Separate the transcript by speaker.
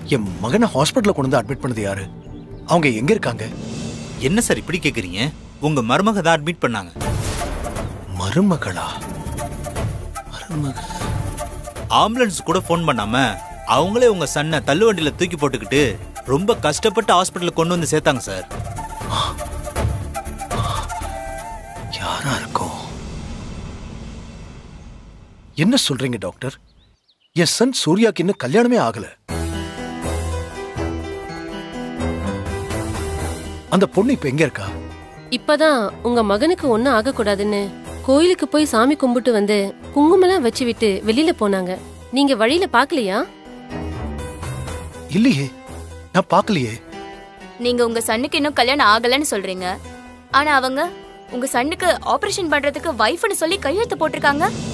Speaker 1: என் மகனை ஹாஸ்பிட்டல்ல கொண்டு வந்து அட்மிட் பண்ணது யாரு அவங்க எங்க இருக்காங்க
Speaker 2: என்ன சார் இப்படி கேக்குறீங்க உங்க மருமக தான் அட்மிட் பண்ணாங்க
Speaker 1: மருமகளா மருமக
Speaker 2: ஆம்புலன்ஸ் கூட ஃபோன் பண்ணாம அவங்களே உங்க சன்னை தள்ளுவண்டியில தூக்கி போட்டுக்கிட்டு ரொம்ப கஷ்டப்பட்டு ஹாஸ்பிட்டலுக்கு கொண்டு வந்து சேர்த்தாங்க சார்
Speaker 1: யாரா இருக்கும் என்ன சொல்றீங்க டாக்டர் என் சன் சூர்யாக்கு இன்னும் கல்யாணமே ஆகல அந்த பொண்ணு இப்ப எங்க இருக்கா
Speaker 3: இப்பதான் உங்க மகனுக்கு ஒண்ணும் ஆகக்கூடாதுன்னு கோயிலுக்கு போய் சாமி கும்பிட்டு வந்து குங்குமம்லாம் வச்சு விட்டு வெளியில போனாங்க நீங்க வழியில பாக்கலையா
Speaker 1: இல்லையே நான் பார்க்கலையே
Speaker 4: நீங்க உங்க சன்னுக்கு இன்னும் கல்யாணம் ஆகலன்னு சொல்றீங்க ஆனா அவங்க உங்க சன்னுக்கு ஆபரேஷன் பண்றதுக்கு வைஃப்னு சொல்லி கையெழுத்து போட்டிருக்காங்க